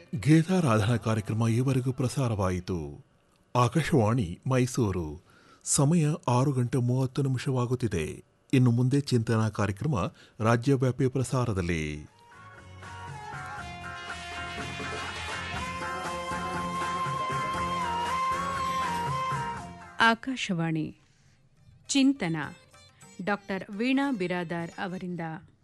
ಗೀತಾರಾಧನಾ ಕಾರ್ಯಕ್ರಮ ಈವರೆಗೂ ಪ್ರಸಾರವಾಯಿತು ಆಕಾಶವಾಣಿ ಮೈಸೂರು ಸಮಯ ಆರು ಗಂಟೆ ಮೂವತ್ತು ನಿಮಿಷವಾಗುತ್ತಿದೆ ಇನ್ನು ಮುಂದೆ ಚಿಂತನಾ ಕಾರ್ಯಕ್ರಮ ರಾಜ್ಯವ್ಯಾಪಿ ಪ್ರಸಾರದಲ್ಲಿ ಆಕಾಶವಾಣಿ ಚಿಂತನ ಡಾಕ್ಟರ್ ವೀಣಾ ಬಿರಾದಾರ್ ಅವರಿಂದ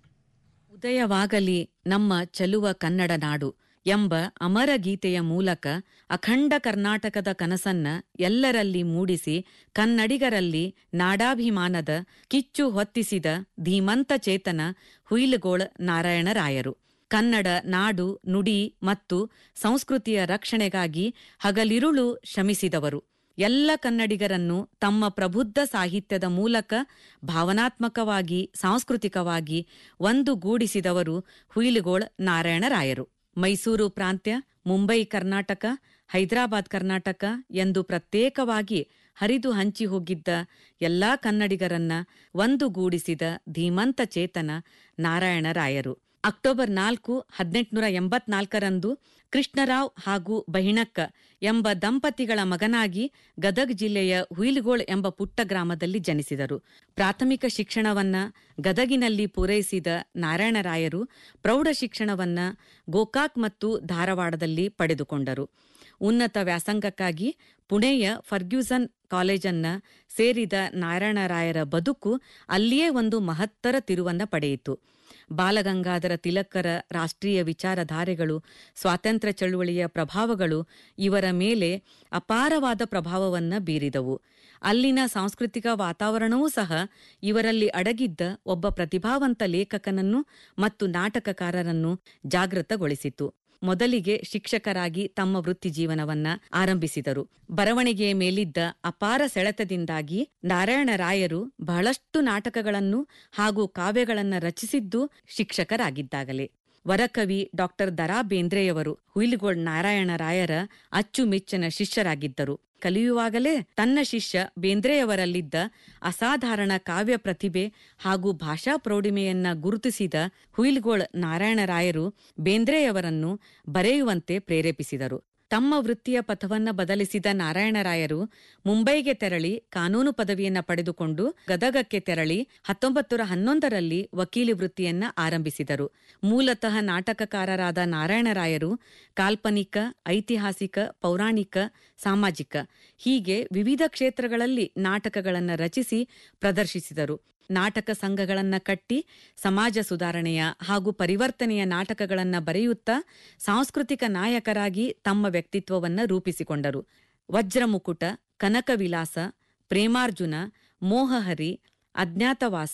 ಉದಯವಾಗಲಿ ನಮ್ಮ ಚಲುವ ಕನ್ನಡ ನಾಡು ಎಂಬ ಅಮರ ಗೀತೆಯ ಮೂಲಕ ಅಖಂಡ ಕರ್ನಾಟಕದ ಕನಸನ್ನ ಎಲ್ಲರಲ್ಲಿ ಮೂಡಿಸಿ ಕನ್ನಡಿಗರಲ್ಲಿ ನಾಡಾಭಿಮಾನದ ಕಿಚ್ಚು ಹೊತ್ತಿಸಿದ ಧೀಮಂತ ಚೇತನ ಹುಯಿಲುಗೋಳ ನಾರಾಯಣರಾಯರು ಕನ್ನಡ ನಾಡು ನುಡಿ ಮತ್ತು ಸಂಸ್ಕೃತಿಯ ರಕ್ಷಣೆಗಾಗಿ ಹಗಲಿರುಳು ಶ್ರಮಿಸಿದವರು ಎಲ್ಲ ಕನ್ನಡಿಗರನ್ನು ತಮ್ಮ ಪ್ರಬುದ್ಧ ಸಾಹಿತ್ಯದ ಮೂಲಕ ಭಾವನಾತ್ಮಕವಾಗಿ ಸಾಂಸ್ಕೃತಿಕವಾಗಿ ಒಂದುಗೂಡಿಸಿದವರು ಹುಯಿಲುಗೋಳ್ ನಾರಾಯಣರಾಯರು ಮೈಸೂರು ಪ್ರಾಂತ್ಯ ಮುಂಬೈ ಕರ್ನಾಟಕ ಹೈದರಾಬಾದ್ ಕರ್ನಾಟಕ ಎಂದು ಪ್ರತ್ಯೇಕವಾಗಿ ಹರಿದು ಹಂಚಿ ಹೋಗಿದ್ದ ಎಲ್ಲಾ ಕನ್ನಡಿಗರನ್ನ ಒಂದುಗೂಡಿಸಿದ ಧೀಮಂತ ಚೇತನ ನಾರಾಯಣರಾಯರು ಅಕ್ಟೋಬರ್ ನಾಲ್ಕು ಹದಿನೆಂಟುನೂರ ಎಂಬತ್ನಾಲ್ಕರಂದು ಕೃಷ್ಣರಾವ್ ಹಾಗೂ ಬಹಿಣಕ್ಕ ಎಂಬ ದಂಪತಿಗಳ ಮಗನಾಗಿ ಗದಗ್ ಜಿಲ್ಲೆಯ ಹುಯಿಲ್ಗೋಳ್ ಎಂಬ ಪುಟ್ಟ ಗ್ರಾಮದಲ್ಲಿ ಜನಿಸಿದರು ಪ್ರಾಥಮಿಕ ಶಿಕ್ಷಣವನ್ನ ಗದಗಿನಲ್ಲಿ ಪೂರೈಸಿದ ನಾರಾಯಣರಾಯರು ಪ್ರೌಢ ಶಿಕ್ಷಣವನ್ನ ಗೋಕಾಕ್ ಮತ್ತು ಧಾರವಾಡದಲ್ಲಿ ಪಡೆದುಕೊಂಡರು ಉನ್ನತ ವ್ಯಾಸಂಗಕ್ಕಾಗಿ ಪುಣೆಯ ಫರ್ಗ್ಯೂಸನ್ ಕಾಲೇಜನ್ನ ಸೇರಿದ ನಾರಾಯಣರಾಯರ ಬದುಕು ಅಲ್ಲಿಯೇ ಒಂದು ಮಹತ್ತರ ತಿರುವನ್ನ ಪಡೆಯಿತು ಬಾಲಗಂಗಾಧರ ತಿಲಕ್ಕರ ರಾಷ್ಟ್ರೀಯ ವಿಚಾರಧಾರೆಗಳು ಸ್ವಾತಂತ್ರ್ಯ ಚಳುವಳಿಯ ಪ್ರಭಾವಗಳು ಇವರ ಮೇಲೆ ಅಪಾರವಾದ ಪ್ರಭಾವವನ್ನ ಬೀರಿದವು ಅಲ್ಲಿನ ಸಾಂಸ್ಕೃತಿಕ ವಾತಾವರಣವೂ ಸಹ ಇವರಲ್ಲಿ ಅಡಗಿದ್ದ ಒಬ್ಬ ಪ್ರತಿಭಾವಂತ ಲೇಖಕನನ್ನು ಮತ್ತು ನಾಟಕಕಾರರನ್ನು ಜಾಗೃತಗೊಳಿಸಿತು ಮೊದಲಿಗೆ ಶಿಕ್ಷಕರಾಗಿ ತಮ್ಮ ವೃತ್ತಿ ಜೀವನವನ್ನ ಆರಂಭಿಸಿದರು ಬರವಣಿಗೆಯ ಮೇಲಿದ್ದ ಅಪಾರ ಸೆಳೆತದಿಂದಾಗಿ ನಾರಾಯಣರಾಯರು ಬಹಳಷ್ಟು ನಾಟಕಗಳನ್ನು ಹಾಗೂ ಕಾವ್ಯಗಳನ್ನ ರಚಿಸಿದ್ದು ಶಿಕ್ಷಕರಾಗಿದ್ದಾಗಲೇ ವರಕವಿ ಡಾಕ್ಟರ್ ದರಾ ಬೇಂದ್ರೆಯವರು ಹುಯಿಲುಗೋಳ್ ನಾರಾಯಣರಾಯರ ಅಚ್ಚುಮೆಚ್ಚಿನ ಶಿಷ್ಯರಾಗಿದ್ದರು ಕಲಿಯುವಾಗಲೇ ತನ್ನ ಶಿಷ್ಯ ಬೇಂದ್ರೆಯವರಲ್ಲಿದ್ದ ಅಸಾಧಾರಣ ಕಾವ್ಯ ಪ್ರತಿಭೆ ಹಾಗೂ ಭಾಷಾ ಪ್ರೌಢಿಮೆಯನ್ನ ಗುರುತಿಸಿದ ಹುಯಿಲ್ಗೋಳ್ ನಾರಾಯಣರಾಯರು ಬೇಂದ್ರೆಯವರನ್ನು ಬರೆಯುವಂತೆ ಪ್ರೇರೇಪಿಸಿದರು ತಮ್ಮ ವೃತ್ತಿಯ ಪಥವನ್ನ ಬದಲಿಸಿದ ನಾರಾಯಣರಾಯರು ಮುಂಬೈಗೆ ತೆರಳಿ ಕಾನೂನು ಪದವಿಯನ್ನ ಪಡೆದುಕೊಂಡು ಗದಗಕ್ಕೆ ತೆರಳಿ ಹತ್ತೊಂಬತ್ತು ಹನ್ನೊಂದರಲ್ಲಿ ವಕೀಲಿ ವೃತ್ತಿಯನ್ನ ಆರಂಭಿಸಿದರು ಮೂಲತಃ ನಾಟಕಕಾರರಾದ ನಾರಾಯಣರಾಯರು ಕಾಲ್ಪನಿಕ ಐತಿಹಾಸಿಕ ಪೌರಾಣಿಕ ಸಾಮಾಜಿಕ ಹೀಗೆ ವಿವಿಧ ಕ್ಷೇತ್ರಗಳಲ್ಲಿ ನಾಟಕಗಳನ್ನು ರಚಿಸಿ ಪ್ರದರ್ಶಿಸಿದರು ನಾಟಕ ಸಂಘಗಳನ್ನ ಕಟ್ಟಿ ಸಮಾಜ ಸುಧಾರಣೆಯ ಹಾಗೂ ಪರಿವರ್ತನೆಯ ನಾಟಕಗಳನ್ನ ಬರೆಯುತ್ತಾ ಸಾಂಸ್ಕೃತಿಕ ನಾಯಕರಾಗಿ ತಮ್ಮ ವ್ಯಕ್ತಿತ್ವವನ್ನ ರೂಪಿಸಿಕೊಂಡರು ವಜ್ರಮುಕುಟ ಕನಕವಿಲಾಸ ಪ್ರೇಮಾರ್ಜುನ ಮೋಹಹರಿ ಅಜ್ಞಾತವಾಸ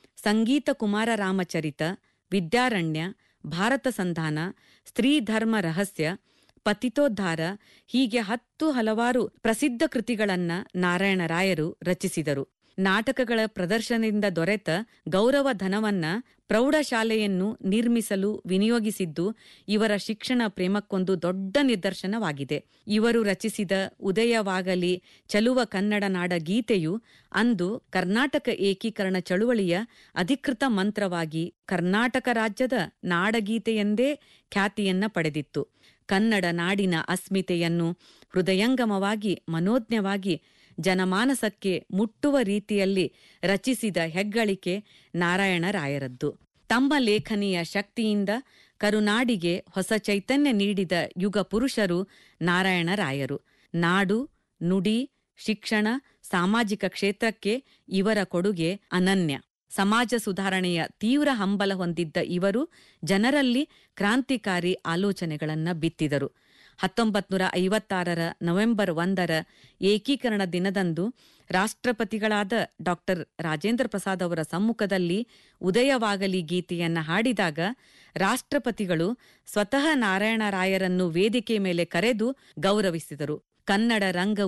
ಸಂಗೀತ ಕುಮಾರ ರಾಮಚರಿತ ವಿದ್ಯಾರಣ್ಯ ಭಾರತ ಸಂಧಾನ ಸ್ತ್ರೀ ಧರ್ಮ ರಹಸ್ಯ ಪತಿತೋದ್ಧಾರ ಹೀಗೆ ಹತ್ತು ಹಲವಾರು ಪ್ರಸಿದ್ಧ ಕೃತಿಗಳನ್ನ ನಾರಾಯಣರಾಯರು ರಚಿಸಿದರು ನಾಟಕಗಳ ಪ್ರದರ್ಶನದಿಂದ ದೊರೆತ ಗೌರವ ಧನವನ್ನ ಪ್ರೌಢಶಾಲೆಯನ್ನು ನಿರ್ಮಿಸಲು ವಿನಿಯೋಗಿಸಿದ್ದು ಇವರ ಶಿಕ್ಷಣ ಪ್ರೇಮಕ್ಕೊಂದು ದೊಡ್ಡ ನಿದರ್ಶನವಾಗಿದೆ ಇವರು ರಚಿಸಿದ ಉದಯವಾಗಲಿ ಚಲುವ ಕನ್ನಡ ನಾಡ ಗೀತೆಯು ಅಂದು ಕರ್ನಾಟಕ ಏಕೀಕರಣ ಚಳುವಳಿಯ ಅಧಿಕೃತ ಮಂತ್ರವಾಗಿ ಕರ್ನಾಟಕ ರಾಜ್ಯದ ನಾಡಗೀತೆಯೆಂದೇ ಖ್ಯಾತಿಯನ್ನ ಪಡೆದಿತ್ತು ಕನ್ನಡ ನಾಡಿನ ಅಸ್ಮಿತೆಯನ್ನು ಹೃದಯಂಗಮವಾಗಿ ಮನೋಜ್ಞವಾಗಿ ಜನಮಾನಸಕ್ಕೆ ಮುಟ್ಟುವ ರೀತಿಯಲ್ಲಿ ರಚಿಸಿದ ಹೆಗ್ಗಳಿಕೆ ನಾರಾಯಣರಾಯರದ್ದು ತಮ್ಮ ಲೇಖನಿಯ ಶಕ್ತಿಯಿಂದ ಕರುನಾಡಿಗೆ ಹೊಸ ಚೈತನ್ಯ ನೀಡಿದ ಯುಗ ಪುರುಷರು ನಾರಾಯಣರಾಯರು ನಾಡು ನುಡಿ ಶಿಕ್ಷಣ ಸಾಮಾಜಿಕ ಕ್ಷೇತ್ರಕ್ಕೆ ಇವರ ಕೊಡುಗೆ ಅನನ್ಯ ಸಮಾಜ ಸುಧಾರಣೆಯ ತೀವ್ರ ಹಂಬಲ ಹೊಂದಿದ್ದ ಇವರು ಜನರಲ್ಲಿ ಕ್ರಾಂತಿಕಾರಿ ಆಲೋಚನೆಗಳನ್ನ ಬಿತ್ತಿದರು ಹತ್ತೊಂಬತ್ನೂರ ಐವತ್ತಾರರ ನವೆಂಬರ್ ಒಂದರ ಏಕೀಕರಣ ದಿನದಂದು ರಾಷ್ಟ್ರಪತಿಗಳಾದ ಡಾಕ್ಟರ್ ರಾಜೇಂದ್ರ ಪ್ರಸಾದ್ ಅವರ ಸಮ್ಮುಖದಲ್ಲಿ ಉದಯವಾಗಲಿ ಗೀತೆಯನ್ನ ಹಾಡಿದಾಗ ರಾಷ್ಟ್ರಪತಿಗಳು ಸ್ವತಃ ನಾರಾಯಣರಾಯರನ್ನು ವೇದಿಕೆ ಮೇಲೆ ಕರೆದು ಗೌರವಿಸಿದರು ಕನ್ನಡ ರಂಗ